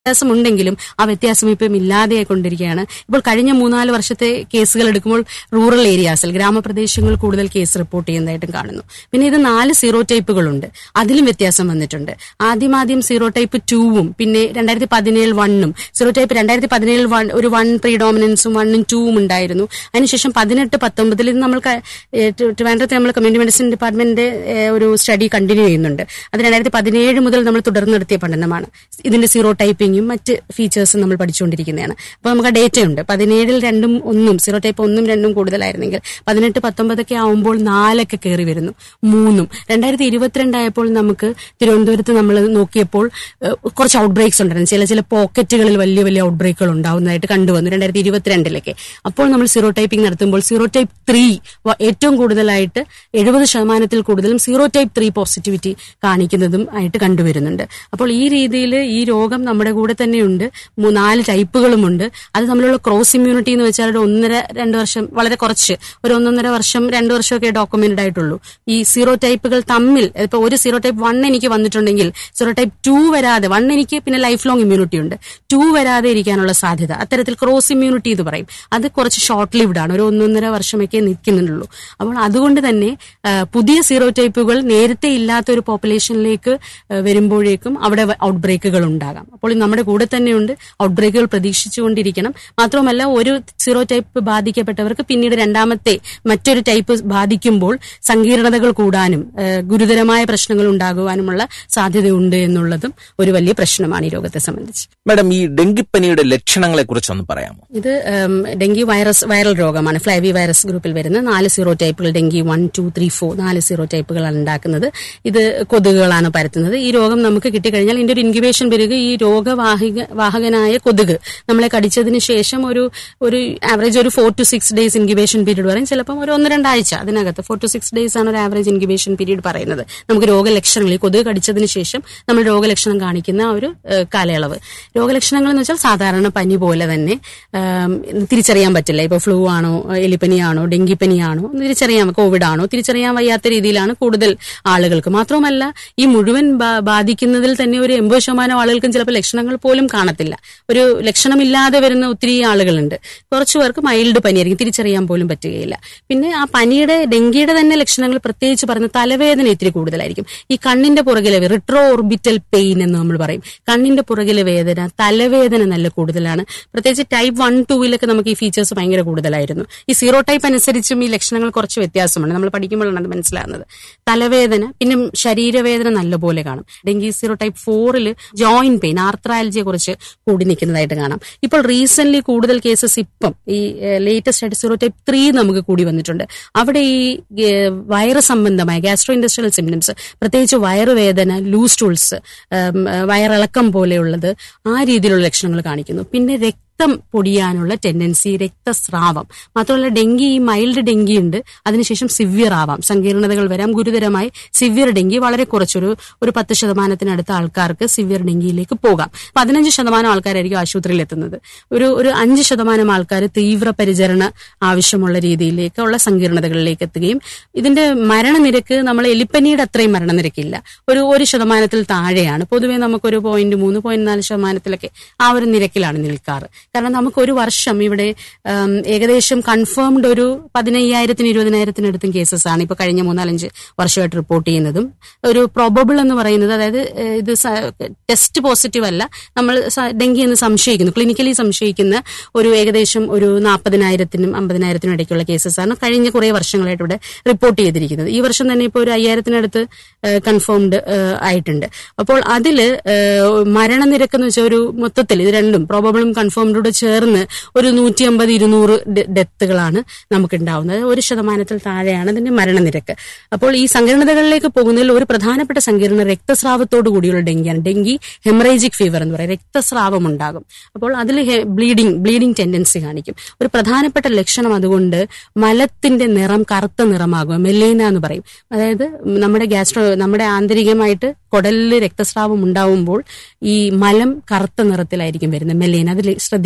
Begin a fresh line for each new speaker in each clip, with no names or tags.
വ്യത്യാസമുണ്ടെങ്കിലും ആ വ്യത്യാസം ഇപ്പം ഇല്ലാതെയായി കൊണ്ടിരിക്കുകയാണ് ഇപ്പോൾ കഴിഞ്ഞ മൂന്നാല് വർഷത്തെ കേസുകൾ എടുക്കുമ്പോൾ റൂറൽ ഏരിയാസിൽ ഗ്രാമപ്രദേശങ്ങൾ കൂടുതൽ കേസ് റിപ്പോർട്ട് ചെയ്യുന്നതായിട്ടും കാണുന്നു പിന്നെ ഇത് നാല് സീറോ ടൈപ്പുകളുണ്ട് അതിലും വ്യത്യാസം വന്നിട്ടുണ്ട് ആദ്യം ആദ്യം സീറോ ടൈപ്പ് ടൂവും പിന്നെ രണ്ടായിരത്തി പതിനേഴ് വണ്ണും സീറോ ടൈപ്പ് രണ്ടായിരത്തി പതിനേഴ് വൺ ഒരു വൺ പ്രീഡോമിനൻസും വണ്ണും ടൂവും ഉണ്ടായിരുന്നു അതിനുശേഷം പതിനെട്ട് പത്തൊമ്പതിൽ ഇത് നമ്മൾ ക- ഏ, ട്രി- ട്രിവാൻഡ്രത്ത് നമ്മൾ കമ്മ്യൂണിറ്റി മെഡിസിൻ ഡിപ്പാർട്ട്മെന്റിന്റെ ഏ, ഒരു സ്റ്റഡി കണ്ടിന്യൂ ചെയ്യുന്നുണ്ട് അത് രണ്ടായിരത്തി പതിനേഴ് മുതൽ നമ്മൾ തുടർന്ന് നടത്തിയ പഠനമാണ് ഇതിന്റെ സീറോ ടൈപ്പിങ്ങും മറ്റ് ഫീച്ചേഴ്സും നമ്മൾ പഠിച്ചുകൊണ്ടിരിക്കുന്നതാണ് അപ്പോൾ നമുക്ക് ആ ഡേറ്റ ഉണ്ട് പതിനേഴിൽ രണ്ടും ഒന്നും സീറോ ടൈപ്പ് ഒന്നും രണ്ടും കൂടുതലായിരുന്നെങ്കിൽ പതിനെട്ട് പത്തൊമ്പതൊക്കെ ആവുമ്പോൾ നാലൊക്കെ കയറി വരുന്നു മൂന്നും രണ്ടായിരത്തി ഇരുപത്തിരണ്ടായപ്പോൾ നമുക്ക് തിരുവനന്തപുരത്ത് നമ്മൾ നോക്കിയപ്പോൾ ഏഹ്, കുറച്ച് ഔട്ട് ബ്രേക്സ് ഉണ്ടായിരുന്നു ചില ചില പോക്കറ്റുകളിൽ വലിയ വലിയ ഔട്ട് ബ്രേക്കുകൾ ഉണ്ടാവുന്നതായിട്ട് കണ്ടുവന്നു രണ്ടായിരത്തി ഇരുപത്തിരണ്ടിലൊക്കെ അപ്പോൾ നമ്മൾ സീറോ ടൈപ്പിംഗ് നടത്തുമ്പോൾ സീറോ ടൈപ്പ് ത്രീ ഏറ്റവും കൂടുതലായിട്ട് എഴുപത് ശതമാനത്തിൽ കൂടുതലും സീറോ ടൈപ്പ് ത്രീ പോസിറ്റിവിറ്റി കാണിക്കുന്നതും ആയിട്ട് കണ്ടുവരുന്നുണ്ട് അപ്പോൾ ഈ രീതിയിൽ ഈ രോഗം നമ്മുടെ കൂടെ തന്നെയുണ്ട് മൂ- നാല് ടൈപ്പുകളുമുണ്ട് അത് തമ്മിലുള്ള ക്രോസ് ഇമ്മ്യൂണിറ്റി എന്ന് വെച്ചാൽ ഒരു ഒന്നര രണ്ട് വർഷം വളരെ കുറച്ച് ഒരു ഒന്നൊന്നര വർഷം രണ്ട് വർഷമൊക്കെ ഡോക്യുമെന്റഡ് ആയിട്ടുള്ളൂ ഈ സീറോ ടൈപ്പുകൾ തമ്മിൽ ഇപ്പൊ ഒരു സീറോ ടൈപ്പ് വൺ എനിക്ക് വന്നിട്ടുണ്ടെങ്കിൽ സീറോ ടൈപ്പ് ടു വരാതെ വൺ എനിക്ക് പിന്നെ ലൈഫ് ലോങ് ഇമ്മ്യൂണിറ്റി ഉണ്ട് ടു വരാതെ ഇരിക്കാനുള്ള സാധ്യത അത്തരത്തിൽ ക്രോസ് ഇമ്മ്യൂണിറ്റി എന്ന് പറയും അത് കുറച്ച് ഷോർട്ട് ലിവ്ഡ് ആണ് ഒരു ഒന്നൊന്നര വർഷമൊക്കെ നിൽക്കുന്നുള്ളൂ അപ്പോൾ അതുകൊണ്ട് തന്നെ ആ, പുതിയ സീറോ ടൈപ്പുകൾ നേരത്തെ ഇല്ലാത്ത ഒരു പോപ്പുലേഷനിലേക്ക് ആ, വരുമ്പോഴേക്കും അവിടെ ഔട്ട് ബ്രേക്കുകൾ ഉണ്ടാകാം അപ്പോൾ നമ്മുടെ കൂടെ തന്നെയുണ്ട് ഔട്ട് ബ്രേക്കുകൾ പ്രതീക്ഷിച്ചുകൊണ്ടിരിക്കണം മാത്രമല്ല ഒരു സീറോ ടൈപ്പ് ബാധിക്കപ്പെട്ടവർക്ക് പിന്നീട് രണ്ടാമത്തെ മറ്റൊരു ടൈപ്പ് ബാധിക്കുമ്പോൾ സങ്കീർണതകൾ കൂടാനും ആ, ഗുരുതരമായ പ്രശ്നങ്ങൾ ഉണ്ടാകുവാനുമുള്ള സാധ്യതയുണ്ട് എന്നുള്ളതും ഒരു വലിയ പ്രശ്നമാണ് ഈ രോഗത്തെ സംബന്ധിച്ച്
മാഡം ഈ ഡെങ്കിപ്പനിയുടെ ലക്ഷണങ്ങളെ കുറിച്ചൊന്ന് പറയാമോ
ഇത് ഉം, ഡെങ്കി വൈറസ് വൈറൽ രോഗമാണ് ഫ്ലൈവി വൈറസ് ഗ്രൂപ്പിൽ വരുന്ന നാല് സീറോ ടൈപ്പുകൾ dengue one two three four നാല് സീറോ ടൈപ്പുകളാണ് ഉണ്ടാക്കുന്നത് ഇത് കൊതുകുകളാണ് പരത്തുന്നത് ഈ രോഗം നമുക്ക് കിട്ടിക്കഴിഞ്ഞാൽ ഇതിന്റെ ഒരു ഇൻക്യുബേഷൻ പീരീഡ് ഈ രോഗവാഹിക വാഹകനായ കൊതുക് നമ്മളെ കടിച്ചതിന് ശേഷം ഒരു ഒരു ആവറേജ് ഒരു four to six days incubation period പറയും ചിലപ്പം ഒരു ഒന്ന് രണ്ടാഴ്ച അതിനകത്ത് ഫോർ ടു സിക്സ് ഡേയ്സ് ആണ് ഒരു ആവറേജ് ഇൻക്യുബേഷൻ പീരീഡ് പറയുന്നത് നമുക്ക് രോഗലക്ഷണങ്ങൾ ഈ കൊതുക് കടിച്ചതിന് ശേഷം നമ്മൾ രോഗലക്ഷണം കാണിക്കുന്ന ആ ഒരു ഏഹ്, കാലയളവ് രോഗലക്ഷണങ്ങൾ എന്ന് വെച്ചാൽ സാധാരണ പനി പോലെ തന്നെ ആം, തിരിച്ചറിയാൻ പറ്റില്ല ഇപ്പൊ ഫ്ലൂ ആണോ എലിപ്പനിയാണോ ഡെങ്കിപ്പനിയാണോ എന്ന് തിരിച്ചറിയാൻ കോവിഡ് ആണോ തിരിച്ചറിയാൻ വയ്യാത്ത രീതിയിലാണ് കൂടുതൽ ആളുകൾക്ക് മാത്രമല്ല ഈ മുഴുവൻ ബാ- ബാധിക്കുന്നതിൽ തന്നെ ഒരു എൺപത് ശതമാനം ആളുകൾക്കും ചിലപ്പോൾ ലക്ഷണങ്ങൾ പോലും കാണത്തില്ല ഒരു ലക്ഷണമില്ലാതെ വരുന്ന ഒത്തിരി ആളുകളുണ്ട് കുറച്ചു പേർക്ക് മൈൽഡ് പനിയായിരിക്കും തിരിച്ചറിയാൻ പോലും പറ്റുകയില്ല പിന്നെ ആ പനിയുടെ ഡെങ്കിയുടെ തന്നെ ലക്ഷണങ്ങൾ പ്രത്യേകിച്ച് പറഞ്ഞ തലവേദന ഇത്തിരി കൂടുതലായിരിക്കും ഈ കണ്ണിന്റെ പുറകിലെ റിട്രോ ഓർബിറ്റൽ പെയിൻ എന്ന് നമ്മൾ പറയും കണ്ണിന്റെ പുറകിലെ വേദന തലവേദന നല്ല കൂടുതലാണ് പ്രത്യേകിച്ച് ടൈപ്പ് വൺ ടൂവിലൊക്കെ നമുക്ക് ഈ ഫീച്ചേഴ്സ് ഭയങ്കര കൂടുതലായിരുന്നു ഈ സീറോ ടൈപ്പ് അനുസരിച്ചും ഈ ലക്ഷണങ്ങൾ കുറച്ച് വ്യത്യാസമുണ്ട് നമ്മൾ പഠിക്കുമ്പോഴാണ് അത് മനസ്സിലാകുന്നത് തലവേദന പിന്നെ ശരീരവേദന നല്ലപോലെ കാണും ഡെങ്കി സീറോ ടൈപ്പ് ഫോറിൽ ജോയിന്റ് പെയിൻ ആർത്രയാലജിയെ കുറിച്ച് കൂടി നിൽക്കുന്നതായിട്ട് കാണാം ഇപ്പോൾ റീസെന്റ് കൂടുതൽ കേസസ് ഇപ്പം ഈ ലേറ്റസ്റ്റ് ആയിട്ട് സീറോ ടൈപ്പ് ത്രീ നമുക്ക് കൂടി വന്നിട്ടുണ്ട് അവിടെ ഈ ഏഹ്, വയറ് സംബന്ധമായ ഗ്യാസ്ട്രോ ഇൻഡസ്ട്രിയൽ സിംറ്റംസ് പ്രത്യേകിച്ച് വയറുവേദന ലൂസ് ടൂൾസ് വയറിളക്കം പോലെയുള്ളത് ആ രീതിയിലുള്ള ലക്ഷണങ്ങൾ കാണിക്കുന്നു പിന്നെ രക്തം പൊടിയാനുള്ള ടെൻഡൻസി രക്തസ്രാവം മാത്രമല്ല ഡെങ്കി ഈ മൈൽഡ് ഡെങ്കി ഉണ്ട് അതിനുശേഷം സിവിയർ ആവാം സങ്കീർണതകൾ വരാം ഗുരുതരമായി സിവിയർ ഡെങ്കി വളരെ കുറച്ചൊരു ഒരു പത്ത് ശതമാനത്തിനടുത്ത ആൾക്കാർക്ക് സിവിയർ ഡെങ്കിയിലേക്ക് പോകാം പതിനഞ്ച് ശതമാനം ആൾക്കാരായിരിക്കും ആശുപത്രിയിൽ എത്തുന്നത് ഒരു ഒരു അഞ്ച് ശതമാനം ആൾക്കാർ തീവ്ര പരിചരണ ആവശ്യമുള്ള രീതിയിലേക്കുള്ള സങ്കീർണതകളിലേക്ക് എത്തുകയും ഇതിന്റെ മരണനിരക്ക് നമ്മൾ എലിപ്പനിയുടെ അത്രയും മരണനിരക്കില്ല ഒരു ഒരു ശതമാനത്തിൽ താഴെയാണ് പൊതുവെ നമുക്കൊരു പോയിന്റ് മൂന്ന് പോയിന്റ് നാല് ശതമാനത്തിലൊക്കെ ആ ഒരു നിരക്കിലാണ് നിൽക്കാറ് കാരണം നമുക്ക് ഒരു വർഷം ഇവിടെ ഉം, ഏകദേശം കൺഫേംഡ് ഒരു പതിനയ്യായിരത്തിന് ഇരുപതിനായിരത്തിനടുത്തും കേസസ് ആണ് ഇപ്പൊ കഴിഞ്ഞ മൂന്നാലഞ്ച് വർഷമായിട്ട് റിപ്പോർട്ട് ചെയ്യുന്നതും ഒരു പ്രോബബിൾ എന്ന് പറയുന്നത് അതായത് ഏഹ്, ഇത് ടെസ്റ്റ് പോസിറ്റീവ് അല്ല നമ്മൾ സ- ഡെങ്കി എന്ന് സംശയിക്കുന്നു ക്ലിനിക്കലി സംശയിക്കുന്ന ഒരു ഏകദേശം ഒരു നാൽപ്പതിനായിരത്തിനും അമ്പതിനായിരത്തിനും ഇടയ്ക്കുള്ള കേസസ് ആണ് കഴിഞ്ഞ കുറെ വർഷങ്ങളായിട്ട് ഇവിടെ റിപ്പോർട്ട് ചെയ്തിരിക്കുന്നത് ഈ വർഷം തന്നെ ഇപ്പോൾ ഒരു അയ്യായിരത്തിനടുത്ത് കൺഫേംഡ് ആയിട്ടുണ്ട് അപ്പോൾ അതില് ഏഹ്, മരണനിരക്ക് എന്ന് വെച്ചാൽ ഒരു മൊത്തത്തിൽ ഇത് രണ്ടും പ്രോബബിളും കൺഫേംഡോട് ചേർന്ന് ഒരു നൂറ്റി അമ്പത് ഇരുന്നൂറ് ഡെത്തുകളാണ് നമുക്ക് ഉണ്ടാവുന്നത് ഒരു ശതമാനത്തിൽ താഴെയാണ് ഇതിന്റെ മരണനിരക്ക് അപ്പോൾ ഈ സങ്കീർണതകളിലേക്ക് പോകുന്നതിൽ ഒരു പ്രധാനപ്പെട്ട സങ്കീർണ രക്തസ്രാവത്തോടു കൂടിയുള്ള ഡെങ്കിയാണ് ഡെങ്കി ഹെമറേജിക് ഫീവർ എന്ന് പറയും രക്തസ്രാവം ഉണ്ടാകും അപ്പോൾ അതിൽ ബ്ലീഡിംഗ് ബ്ലീഡിംഗ് ടെൻഡൻസി കാണിക്കും ഒരു പ്രധാനപ്പെട്ട ലക്ഷണം അതുകൊണ്ട് മലത്തിന്റെ നിറം കറുത്ത നിറമാകും മെല്ലേന എന്ന് പറയും അതായത് നമ്മുടെ ഗ്യാസ്ട്രോ നമ്മുടെ ആന്തരികമായിട്ട് കുടലിൽ രക്തസ്രാവം ഉണ്ടാവുമ്പോൾ ഈ മലം കറുത്ത നിറത്തിലായിരിക്കും വരുന്നത് മെല്ലേന അതിൽ ശ്രദ്ധിക്കുക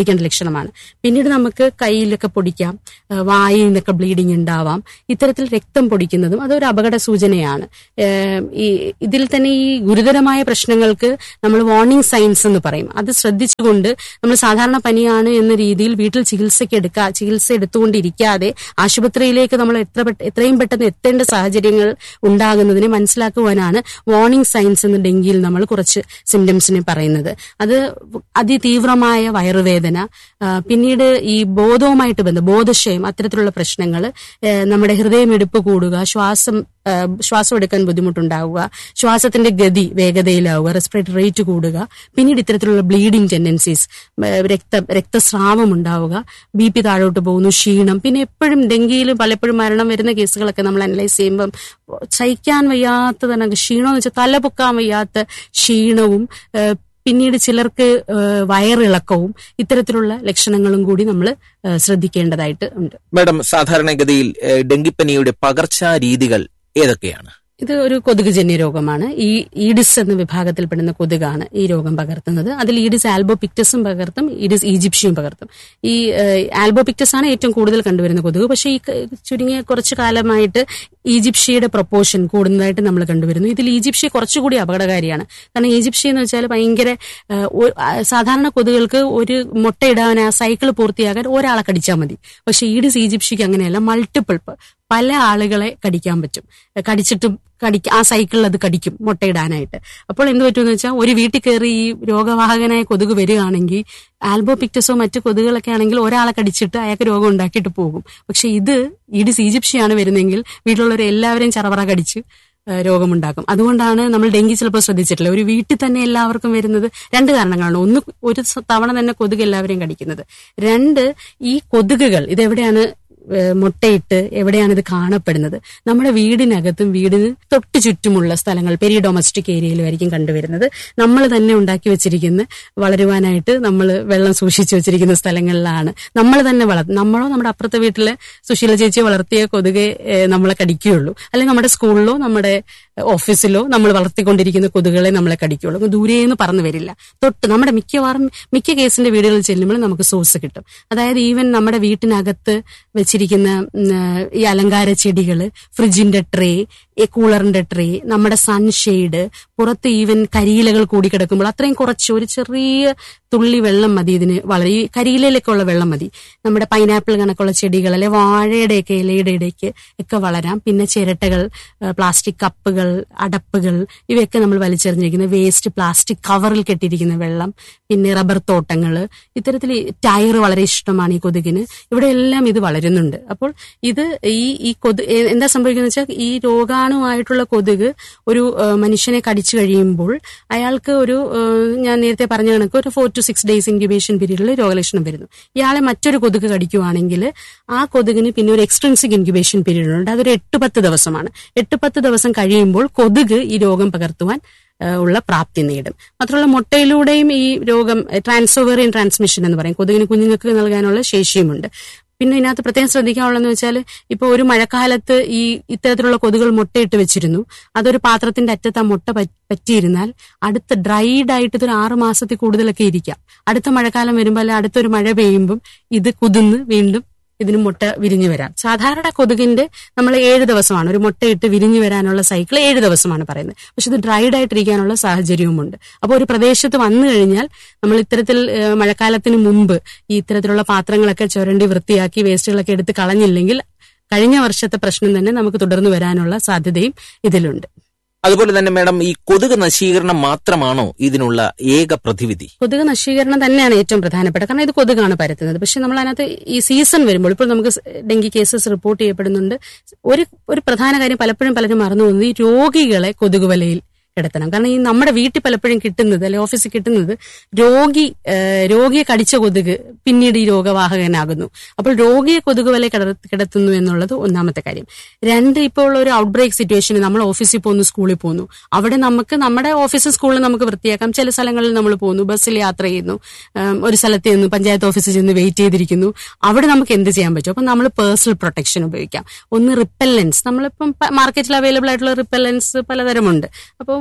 ശ്രദ്ധിക്കേണ്ട ലക്ഷണമാണ് പിന്നീട് നമുക്ക് കയ്യിലൊക്കെ പൊടിക്കാം ആ, വായിൽ നിന്നൊക്കെ ബ്ലീഡിങ് ഉണ്ടാവാം ഇത്തരത്തിൽ രക്തം പൊടിക്കുന്നതും അതൊരു അപകട സൂചനയാണ് ഏം, ഈ ഇതിൽ തന്നെ ഈ ഗുരുതരമായ പ്രശ്നങ്ങൾക്ക് നമ്മൾ വാർണിംഗ് സൈൻസ് എന്ന് പറയും അത് ശ്രദ്ധിച്ചുകൊണ്ട് നമ്മൾ സാധാരണ പനിയാണ് എന്ന രീതിയിൽ വീട്ടിൽ ചികിത്സയ്ക്ക് എടുക്കുക ചികിത്സ എടുത്തുകൊണ്ടിരിക്കാതെ ആശുപത്രിയിലേക്ക് നമ്മൾ എത്ര പെട്ട- എത്രയും പെട്ടെന്ന് എത്തേണ്ട സാഹചര്യങ്ങൾ ഉണ്ടാകുന്നതിനെ മനസ്സിലാക്കുവാനാണ് വാർണിംഗ് സൈൻസ് എന്ന് ഡെങ്കിയിൽ നമ്മൾ കുറച്ച് സിംറ്റംസിനെ പറയുന്നത് അത് അതിതീവ്രമായ വയറുവേദന ആ, പിന്നീട് ഈ ബോധവുമായിട്ട് ബന്ധം ബോധക്ഷയം അത്തരത്തിലുള്ള പ്രശ്നങ്ങൾ നമ്മുടെ ഹൃദയമിടിപ്പ് കൂടുക ശ്വാസം ആ, ശ്വാസം എടുക്കാൻ ബുദ്ധിമുട്ടുണ്ടാവുക ശ്വാസത്തിന്റെ ഗതി വേഗതയിലാവുക റെസ്പിറേറ്ററി റേറ്റ് കൂടുക പിന്നീട് ഇത്തരത്തിലുള്ള ബ്ലീഡിംഗ് ടെൻഡൻസീസ് രക്ത രക്തസ്രാവം ഉണ്ടാവുക ബി പി താഴോട്ട് പോകുന്നു ക്ഷീണം പിന്നെ എപ്പോഴും ഡെങ്കിയിൽ പലപ്പോഴും മരണം വരുന്ന കേസുകളൊക്കെ നമ്മൾ അനലൈസ് ചെയ്യുമ്പം സഹിക്കാൻ വയ്യാത്ത തന്നെ ക്ഷീണം എന്ന് വെച്ചാൽ തല പൊക്കാൻ വയ്യാത്ത ക്ഷീണവും ആ, പിന്നീട് ചിലർക്ക് ആ, വയറിളക്കവും ഇത്തരത്തിലുള്ള ലക്ഷണങ്ങളും കൂടി നമ്മൾ ശ്രദ്ധിക്കേണ്ടതായിട്ട് ഉണ്ട്
മാഡം സാധാരണഗതിയിൽ ഏഹ്, ഡെങ്കിപ്പനിയുടെ പകർച്ചാ രീതികൾ ഏതൊക്കെയാണ്
ഇത് ഒരു കൊതുകുജന്യ രോഗമാണ് ഈ ഈഡിസ് എന്ന വിഭാഗത്തിൽപ്പെടുന്ന കൊതുകാണ് ഈ രോഗം പകർത്തുന്നത് അതിൽ ഈഡിസ് ആൽബോപിക്ടസും പകർത്തും ഈഡിസ് ഈജിപ്ഷ്യയും പകർത്തും ഈ ആൽബോപിക്ടസ് ആണ് ഏറ്റവും കൂടുതൽ കണ്ടുവരുന്ന കൊതുക് പക്ഷേ ഈ ക- ചുരുങ്ങിയ കുറച്ചു കാലമായിട്ട് ഈജിപ്ഷ്യയുടെ പ്രൊപ്പോർഷൻ കൂടുന്നതായിട്ട് നമ്മൾ കണ്ടുവരുന്നു ഇതിൽ ഈജിപ്ഷ്യ കുറച്ചുകൂടി അപകടകാരിയാണ് കാരണം ഈജിപ്ഷ്യ എന്ന് വെച്ചാൽ ഭയങ്കര ആ, ഒ- ആ, സാധാരണ കൊതുകൾക്ക് ഒരു മുട്ടയിടാൻ ആ സൈക്കിൾ പൂർത്തിയാകാൻ ഒരാളെ കടിച്ചാൽ മതി പക്ഷേ ഈഡിസ് ഈജിപ്ഷ്യക്ക് അങ്ങനെയല്ല മൾട്ടിപ്പിൾ പല ആളുകളെ കടിക്കാൻ പറ്റും കടിച്ചിട്ടും കടിക്ക ആ സൈക്കിളിൽ അത് കടിക്കും മുട്ടയിടാനായിട്ട് അപ്പോൾ എന്ത് പറ്റുമെന്ന് വെച്ചാൽ ഒരു വീട്ടിൽ കയറി ഈ രോഗവാഹകനായ കൊതുക് വരികയാണെങ്കിൽ ആൽബോപിക്ടസോ മറ്റു കൊതുകുകളൊക്കെ ആണെങ്കിൽ ഒരാളെ കടിച്ചിട്ട് അയാൾക്ക് രോഗം ഉണ്ടാക്കിയിട്ട് പോകും പക്ഷെ ഇത് ഈഡിസ് ഈജിപ്ഷ്യയാണ് വരുന്നതെങ്കിൽ വീട്ടിലുള്ളവർ എല്ലാവരെയും ചറവറ കടിച്ച് ആ, രോഗമുണ്ടാക്കും അതുകൊണ്ടാണ് നമ്മൾ ഡെങ്കി ചിലപ്പോൾ ശ്രദ്ധിച്ചിട്ടില്ല ഒരു വീട്ടിൽ തന്നെ എല്ലാവർക്കും വരുന്നത് രണ്ട് കാരണങ്ങളാണ് ഒന്ന് ഒരു സ- തവണ തന്നെ കൊതുക് എല്ലാവരെയും കടിക്കുന്നത് രണ്ട് ഈ കൊതുകുകൾ ഇതെവിടെയാണ് ഏഹ് മുട്ടയിട്ട് എവിടെയാണ് ഇത് കാണപ്പെടുന്നത് നമ്മുടെ വീടിനകത്തും വീടിന് തൊട്ട് ചുറ്റുമുള്ള സ്ഥലങ്ങൾ പെരിയ ഡൊമസ്റ്റിക് ഏരിയയിലുമായിരിക്കും കണ്ടുവരുന്നത് നമ്മൾ തന്നെ ഉണ്ടാക്കി വെച്ചിരിക്കുന്ന വളരുവാനായിട്ട് നമ്മൾ വെള്ളം സൂക്ഷിച്ചു വെച്ചിരിക്കുന്ന സ്ഥലങ്ങളിലാണ് നമ്മൾ തന്നെ വളർ നമ്മളോ നമ്മുടെ അപ്പുറത്തെ വീട്ടിലെ സുശീല ചേച്ചിയോ വളർത്തിയ കൊതുകെ ഏഹ് നമ്മളെ കടിക്കുകയുള്ളൂ അല്ലെങ്കിൽ നമ്മുടെ സ്കൂളിലോ നമ്മുടെ ഓഫീസിലോ നമ്മൾ വളർത്തിക്കൊണ്ടിരിക്കുന്ന കൊതുകുകളെ നമ്മളെ കടിക്കുകയുള്ളൂ ദൂരേന്ന് പറന്നു വരില്ല തൊട്ട് നമ്മുടെ മിക്കവാറും മിക്ക കേസിന്റെ വീടുകളിൽ ചെല്ലുമ്പോൾ നമുക്ക് സോഴ്സ് കിട്ടും അതായത് ഈവൻ നമ്മുടെ വീട്ടിനകത്ത് വെച്ചിരിക്കുന്ന ഉം, ഈ അലങ്കാര ചെടികള് ഫ്രിഡ്ജിന്റെ ട്രേ ഈ കൂളറിന്റെ ട്രേ നമ്മുടെ സൺഷെയ്ഡ് പുറത്ത് ഈവൻ കരിയിലകൾ കൂടി കിടക്കുമ്പോൾ അത്രയും കുറച്ച് ഒരു ചെറിയ തുള്ളി വെള്ളം മതി ഇതിന് വളരെ ഈ കരിയിലയിലൊക്കെ ഉള്ള വെള്ളം മതി നമ്മുടെ പൈനാപ്പിൾ കണക്കുള്ള ചെടികൾ അല്ലെ വാഴയുടെയൊക്കെ ഇലയുടെ ഇടയ്ക്ക് ഒക്കെ വളരാം പിന്നെ ചിരട്ടകൾ ആ, പ്ലാസ്റ്റിക് കപ്പുകൾ അടപ്പുകൾ ഇവയൊക്കെ നമ്മൾ വലിച്ചെറിഞ്ഞിരിക്കുന്ന വേസ്റ്റ് പ്ലാസ്റ്റിക് കവറിൽ കെട്ടിയിരിക്കുന്ന വെള്ളം പിന്നെ റബ്ബർ തോട്ടങ്ങൾ ഇത്തരത്തിൽ ടയർ വളരെ ഇഷ്ടമാണ് ഈ കൊതുകിന് ഇവിടെ എല്ലാം ഇത് വളരുന്നുണ്ട് അപ്പോൾ ഇത് ഈ ഈ കൊതു എ- എന്താ സംഭവിക്കുന്നത് വെച്ചാൽ ഈ രോഗാണുമായിട്ടുള്ള കൊതുക് ഒരു ആ, മനുഷ്യനെ കടിച്ചു കഴിയുമ്പോൾ അയാൾക്ക് ഒരു ആ, ഞാൻ നേരത്തെ പറഞ്ഞ കണക്ക് ഒരു four to six days incubation പീരീഡിൽ രോഗലക്ഷണം വരുന്നു ഇയാളെ മറ്റൊരു കൊതുക് കടിക്കുവാണെങ്കിൽ ആ കൊതുകിന് പിന്നെ ഒരു എക്സ്ട്രൻസിക് ഇൻക്യുബേഷൻ പീരീഡ് ഉണ്ട് അതൊരു എട്ട് പത്ത് ദിവസമാണ് എട്ട് പത്ത് ദിവസം കഴിയുമ്പോൾ കൊതുക് ഈ രോഗം പകർത്തുവാൻ ആ, ഉള്ള പ്രാപ്തി നേടും മാത്രമല്ല മുട്ടയിലൂടെയും ഈ രോഗം ട്രാൻസോവേറിയൻ ട്രാൻസ്മിഷൻ എന്ന് പറയും കൊതുകിന് കുഞ്ഞുങ്ങൾക്ക് നൽകാനുള്ള ശേഷിയുമുണ്ട് പിന്നെ ഇതിനകത്ത് പ്രത്യേകം ശ്രദ്ധിക്കാനുള്ളതെന്ന് വെച്ചാൽ ഇപ്പോൾ ഒരു മഴക്കാലത്ത് ഈ ഇത്തരത്തിലുള്ള കൊതുകൾ മുട്ടയിട്ട് വെച്ചിരുന്നു അതൊരു പാത്രത്തിന്റെ അറ്റത്ത് ആ മുട്ട പ- പറ്റിയിരുന്നാൽ അടുത്ത ഡ്രൈഡ് ആയിട്ട് ഇതൊരു ആറ് മാസത്തിൽ കൂടുതലൊക്കെ ഇരിക്കാം അടുത്ത മഴക്കാലം വരുമ്പോൾ അല്ലെ അടുത്തൊരു മഴ പെയ്യുമ്പം ഇത് കുതിർന്ന് വീണ്ടും ഇതിന് മുട്ട വിരിഞ്ഞു വരാം സാധാരണ കൊതുകിന്റെ നമ്മൾ ഏഴ് ദിവസമാണ് ഒരു മുട്ടയിട്ട് വിരിഞ്ഞു വരാനുള്ള സൈക്കിൾ ഏഴ് ദിവസമാണ് പറയുന്നത് പക്ഷെ ഇത് ഡ്രൈഡ് ആയിട്ടിരിക്കാനുള്ള സാഹചര്യവുമുണ്ട് അപ്പോൾ ഒരു പ്രദേശത്ത് വന്നു കഴിഞ്ഞാൽ നമ്മൾ ഇത്തരത്തിൽ ഏഹ്, മഴക്കാലത്തിന് മുമ്പ് ഈ ഇത്തരത്തിലുള്ള പാത്രങ്ങളൊക്കെ ചുരണ്ടി വൃത്തിയാക്കി വേസ്റ്റുകളൊക്കെ എടുത്ത് കളഞ്ഞില്ലെങ്കിൽ കഴിഞ്ഞ വർഷത്തെ പ്രശ്നം തന്നെ നമുക്ക് തുടർന്ന് വരാനുള്ള സാധ്യതയും ഇതിലുണ്ട്
അതുപോലെ തന്നെ മാഡം ഈ കൊതുക് നശീകരണം മാത്രമാണോ ഇതിനുള്ള ഏക പ്രതിവിധി
കൊതുക് നശീകരണം തന്നെയാണ് ഏറ്റവും പ്രധാനപ്പെട്ട കാരണം ഇത് കൊതുകാണ് പരത്തുന്നത് പക്ഷെ നമ്മൾ അതിനകത്ത് ഈ സീസൺ വരുമ്പോൾ ഇപ്പോൾ നമുക്ക് സ് ഡെങ്കി കേസസ് റിപ്പോർട്ട് ചെയ്യപ്പെടുന്നുണ്ട് ഒരു ഒരു പ്രധാന കാര്യം പലപ്പോഴും പലരും മറന്നു പോകുന്നത് ഈ രോഗികളെ കൊതുക് വലയിൽ കിടത്തണം കാരണം ഈ നമ്മുടെ വീട്ടിൽ പലപ്പോഴും കിട്ടുന്നത് അല്ലെ ഓഫീസിൽ കിട്ടുന്നത് രോഗി ഏഹ്, രോഗിയെ കടിച്ച കൊതുക് പിന്നീട് ഈ രോഗവാഹകനാകുന്നു അപ്പോൾ രോഗിയെ കൊതുക് വല കിട- കിടത്തുന്നു എന്നുള്ളത് ഒന്നാമത്തെ കാര്യം രണ്ട് ഇപ്പോൾ ഉള്ള ഒരു ഔട്ട് ബ്രേക്ക് സിറ്റുവേഷനിൽ നമ്മൾ ഓഫീസിൽ പോകുന്നു സ്കൂളിൽ പോകുന്നു അവിടെ നമുക്ക് നമ്മുടെ ഓഫീസ് സ്കൂളിൽ നമുക്ക് വൃത്തിയാക്കാം ചില സ്ഥലങ്ങളിൽ നമ്മൾ പോകുന്നു ബസ്സിൽ യാത്ര ചെയ്യുന്നു ഉം, ഒരു സ്ഥലത്ത് നിന്ന് പഞ്ചായത്ത് ഓഫീസിൽ ചെന്ന് വെയിറ്റ് ചെയ്തിരിക്കുന്നു അവിടെ നമുക്ക് എന്ത് ചെയ്യാൻ പറ്റും അപ്പം നമ്മൾ പേഴ്സണൽ പ്രൊട്ടക്ഷൻ ഉപയോഗിക്കാം ഒന്ന് റിപ്പല്ലൻസ് നമ്മളിപ്പം മാർക്കറ്റിൽ അവൈലബിൾ ആയിട്ടുള്ള റിപ്പല്ലൻസ് പലതരമുണ്ട് അപ്പോൾ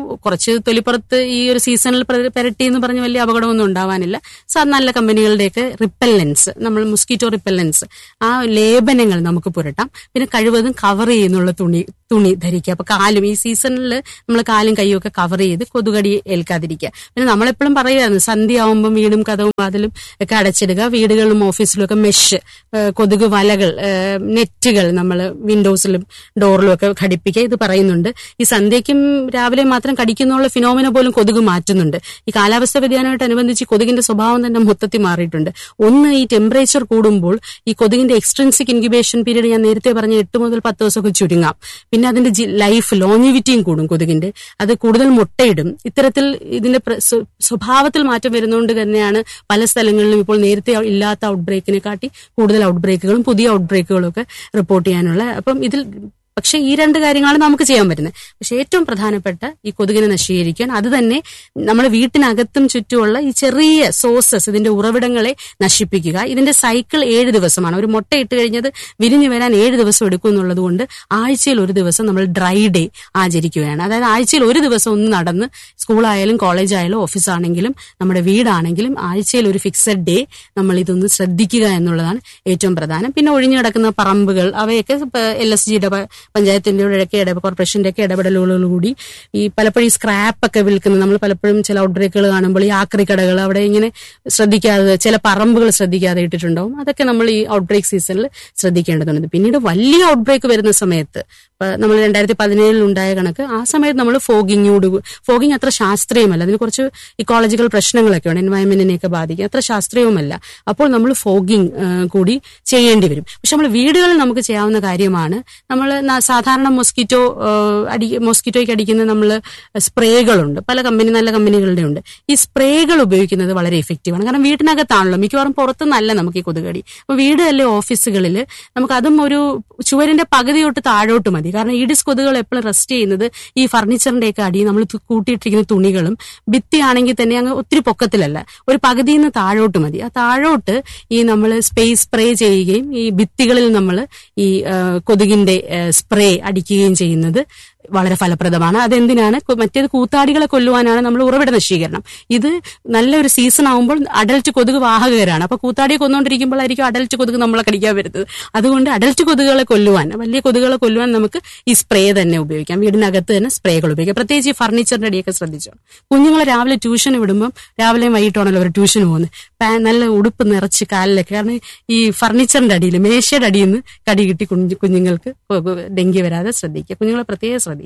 കുറച്ച് തൊലിപ്പുറത്ത് ഈ ഒരു സീസണിൽ പ്ര- പെരട്ടി എന്ന് പറഞ്ഞ് വലിയ അപകടമൊന്നും ഉണ്ടാവാനില്ല സാ നല്ല കമ്പനികളുടെയൊക്കെ റിപ്പല്ലൻസ് നമ്മൾ മുസ്കിറ്റോ റിപ്പല്ലൻസ് ആ ലേപനങ്ങൾ നമുക്ക് പുരട്ടാം പിന്നെ കഴിവതും കവർ ചെയ്യുന്നുള്ള തുണി തുണി ധരിക്കുക അപ്പൊ കാലും ഈ സീസണിൽ നമ്മൾ കാലും കൈയും ഒക്കെ കവർ ചെയ്ത് കൊതുകടി ഏൽക്കാതിരിക്കുക പിന്നെ നമ്മളെപ്പോഴും പറയുമായിരുന്നു സന്ധ്യ ആവുമ്പം വീടും കഥവും വാതിലും ഒക്കെ അടച്ചിടുക വീടുകളിലും ഓഫീസിലും ഒക്കെ മെഷ് കൊതുക് വലകൾ ഏഹ്, നെറ്റുകൾ നമ്മൾ വിൻഡോസിലും ഡോറിലും ഒക്കെ ഘടിപ്പിക്കുക ഇത് പറയുന്നുണ്ട് ഈ സന്ധ്യയ്ക്കും രാവിലെ മാത്രം കടിക്കുന്നുള്ള ഫിനോമിന പോലും കൊതുക് മാറ്റുന്നുണ്ട് ഈ കാലാവസ്ഥ വ്യതിയാനമായിട്ട് അനുബന്ധിച്ച് കൊതുകിന്റെ സ്വഭാവം തന്നെ മൊത്തത്തിൽ മാറിയിട്ടുണ്ട് ഒന്ന് ഈ ടെമ്പറേച്ചർ കൂടുമ്പോൾ ഈ കൊതുകിന്റെ എക്സ്ട്രൻസിക് ഇൻക്യുബേഷൻ പീരീഡ് ഞാൻ നേരത്തെ പറഞ്ഞ എട്ട് മുതൽ പത്ത് ദിവസമൊക്കെ ചുരുങ്ങാം പിന്നെ അതിന്റെ ലൈഫ് ലോഞ്ചിവിറ്റിയും കൂടും കൊതുകിന്റെ അത് കൂടുതൽ മുട്ടയിടും ഇത്തരത്തിൽ ഇതിന്റെ പ്ര- സ്വ- സ്വഭാവത്തിൽ മാറ്റം വരുന്നതുകൊണ്ട് തന്നെയാണ് പല സ്ഥലങ്ങളിലും ഇപ്പോൾ നേരത്തെ ഇല്ലാത്ത ഔട്ട് ബ്രേക്കിനെ കാട്ടി കൂടുതൽ ഔട്ട് ബ്രേക്കുകളും പുതിയ ഔട്ട് ബ്രേക്കുകളും ഒക്കെ റിപ്പോർട്ട് ചെയ്യാനുള്ള അപ്പം ഇതിൽ പക്ഷെ ഈ രണ്ട് കാര്യങ്ങളാണ് നമുക്ക് ചെയ്യാൻ പറ്റുന്നത് പക്ഷെ ഏറ്റവും പ്രധാനപ്പെട്ട ഈ കൊതുകിനെ നശീകരിക്കാൻ അത് തന്നെ നമ്മുടെ വീട്ടിനകത്തും ചുറ്റുമുള്ള ഈ ചെറിയ സോഴ്സസ് ഇതിന്റെ ഉറവിടങ്ങളെ നശിപ്പിക്കുക ഇതിന്റെ സൈക്കിൾ ഏഴ് ദിവസമാണ് ഒരു മുട്ട ഇട്ട് കഴിഞ്ഞത് വിരിഞ്ഞു വരാൻ ഏഴ് ദിവസം എടുക്കും എന്നുള്ളത് കൊണ്ട് ആഴ്ചയിൽ ഒരു ദിവസം നമ്മൾ ഡ്രൈ ഡേ ആചരിക്കുകയാണ് അതായത് ആഴ്ചയിൽ ഒരു ദിവസം ഒന്ന് നടന്ന് സ്കൂളായാലും കോളേജ് ആയാലും ഓഫീസാണെങ്കിലും നമ്മുടെ വീടാണെങ്കിലും ആഴ്ചയിൽ ഒരു ഫിക്സഡ് ഡേ നമ്മൾ ഇതൊന്ന് ശ്രദ്ധിക്കുക എന്നുള്ളതാണ് ഏറ്റവും പ്രധാനം പിന്നെ ഒഴിഞ്ഞു കിടക്കുന്ന പറമ്പുകൾ അവയൊക്കെ എൽ എസ് ജിയുടെ പഞ്ചായത്തിന്റെ ഒക്കെ ഇടപെടൽ കോർപ്പറേഷന്റെ ഒക്കെ ഇടപെടലുകളോടുകൂടി ഈ പലപ്പോഴും ഈ സ്ക്രാപ്പ് ഒക്കെ വിൽക്കുന്നത് നമ്മൾ പലപ്പോഴും ചില ഔട്ട് ബ്രേക്കുകൾ കാണുമ്പോൾ ഈ ആക്രി കടകൾ അവിടെ ഇങ്ങനെ ശ്രദ്ധിക്കാതെ ചില പറമ്പുകൾ ശ്രദ്ധിക്കാതെ ഇട്ടിട്ടുണ്ടാവും അതൊക്കെ നമ്മൾ ഈ ഔട്ട് ബ്രേക്ക് സീസണിൽ ശ്രദ്ധിക്കേണ്ടതുണ്ട് പിന്നീട് വലിയ ഔട്ട് ബ്രേക്ക് വരുന്ന സമയത്ത് ഇപ്പൊ നമ്മൾ രണ്ടായിരത്തി പതിനേഴിൽ ഉണ്ടായ കണക്ക് ആ സമയത്ത് നമ്മൾ ഫോഗിങ്ങോട് ഫോഗിങ് അത്ര ശാസ്ത്രീയമല്ല അതിന് കുറച്ച് ഇക്കോളജിക്കൽ പ്രശ്നങ്ങളൊക്കെ ഉണ്ട് എൻവയൺമെന്റിനെയൊക്കെ ബാധിക്കും അത്ര ശാസ്ത്രീയവുമല്ല അപ്പോൾ നമ്മൾ ഫോഗിങ് കൂടി ചെയ്യേണ്ടി വരും പക്ഷെ നമ്മൾ വീടുകളിൽ നമുക്ക് ചെയ്യാവുന്ന കാര്യമാണ് നമ്മൾ സാധാരണ മൊസ്കിറ്റോ അടി മൊസ്കിറ്റോയ്ക്ക് അടിക്കുന്ന നമ്മൾ സ്പ്രേകളുണ്ട് പല കമ്പനി നല്ല കമ്പനികളുടെ ഉണ്ട് ഈ സ്പ്രേകൾ ഉപയോഗിക്കുന്നത് വളരെ എഫക്റ്റീവാണ് കാരണം വീട്ടിനകത്താണല്ലോ മിക്കവാറും പുറത്തുനിന്നല്ല നമുക്ക് ഈ കൊതുകടി അപ്പൊ വീട് അല്ലെ ഓഫീസുകളിൽ നമുക്ക് അതും ഒരു ചുവരിന്റെ പകുതി തൊട്ട് താഴോട്ട് മതി കാരണം ഈഡിസ് കൊതുകുകൾ എപ്പോഴും റെസ്റ്റ് ചെയ്യുന്നത് ഈ ഫർണിച്ചറിന്റെ ഒക്കെ അടി നമ്മൾ തു- കൂട്ടിയിട്ടിരിക്കുന്ന തുണികളും ഭിത്തിയാണെങ്കിൽ തന്നെ അങ്ങ് ഒത്തിരി പൊക്കത്തിലല്ല ഒരു പകുതിയിൽ നിന്ന് താഴോട്ട് മതി ആ താഴോട്ട് ഈ നമ്മൾ സ്പേസ് സ്പ്രേ ചെയ്യുകയും ഈ ഭിത്തികളിൽ നമ്മൾ ഈ ആ, കൊതുകിന്റെ സ്പ്രേ അടിക്കുകയും ചെയ്യുന്നത് വളരെ ഫലപ്രദമാണ് അതെന്തിനാണ് കൊ- മറ്റേത് കൂത്താടികളെ കൊല്ലുവാനാണ് നമ്മൾ ഉറവിട നശീകരണം ഇത് നല്ലൊരു സീസൺ ആകുമ്പോൾ അഡൽറ്റ് കൊതുക് വാഹകരാണ് അപ്പൊ കൂത്താടിയെ കൊന്നുകൊണ്ടിരിക്കുമ്പോഴായിരിക്കും അഡൽറ്റ് കൊതുക് നമ്മളെ കടിക്കാൻ വരുന്നത് അതുകൊണ്ട് അഡൽറ്റ് കൊതുകുകളെ കൊല്ലുവാൻ വലിയ കൊതുകുകളെ കൊല്ലുവാൻ നമുക്ക് ഈ സ്പ്രേ തന്നെ ഉപയോഗിക്കാം വീടിനകത്ത് തന്നെ സ്പ്രേകൾ ഉപയോഗിക്കാം പ്രത്യേകിച്ച് ഈ ഫർണിച്ചറിന്റെ അടിയൊക്കെ ശ്രദ്ധിച്ചോ കുഞ്ഞുങ്ങളെ രാവിലെ ട്യൂഷന് വിടുമ്പം രാവിലെയും വൈകിട്ടാണല്ലോ അവർ ട്യൂഷന് പോകുന്നത് പാ- നല്ല ഉടുപ്പ് നിറച്ച് കാലിലൊക്കെ കാരണം ഈ ഫർണിച്ചറിന്റെ അടിയിൽ മേശയുടെ അടിയിൽ നിന്ന് കടി കിട്ടി കുഞ്ഞു കുഞ്ഞുങ്ങൾക്ക് കൊ- കൊ- ഡെങ്കി വരാതെ ശ്രദ്ധിക്കുക കുഞ്ഞുങ്ങളെ പ്രത്യേകം ശ്രദ്ധിക്കണം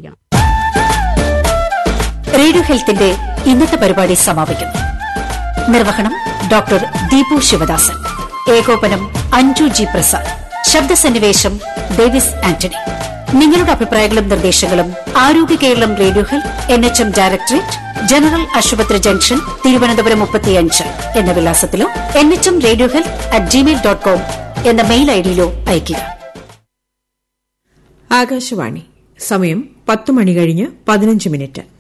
റേഡിയോ ഹെൽത്തിന്റെ ഇന്നത്തെ പരിപാടി സമാപിക്കുന്നു നിർവഹണം ഡോക്ടർ ദീപു ശിവദാസൻ ഏകോപനം അഞ്ജു ജി പ്രസാദ് ശബ്ദസന്നിവേശം ഡേവിസ് ആന്റണി നിങ്ങളുടെ അഭിപ്രായങ്ങളും നിർദ്ദേശങ്ങളും Arogya Keralam radio health N H M directorate general ആശുപത്രി ജംഗ്ഷൻ തിരുവനന്തപുരം മുപ്പത്തിയഞ്ച് എന്ന വിലാസത്തിലോ N H M radio health at Gmail dot com എന്ന മെയിൽ ഐഡിയിലോ അയയ്ക്കുക
ആകാശവാണി സമയം പത്ത് മണി കഴിഞ്ഞ് പതിനഞ്ച് മിനിറ്റ്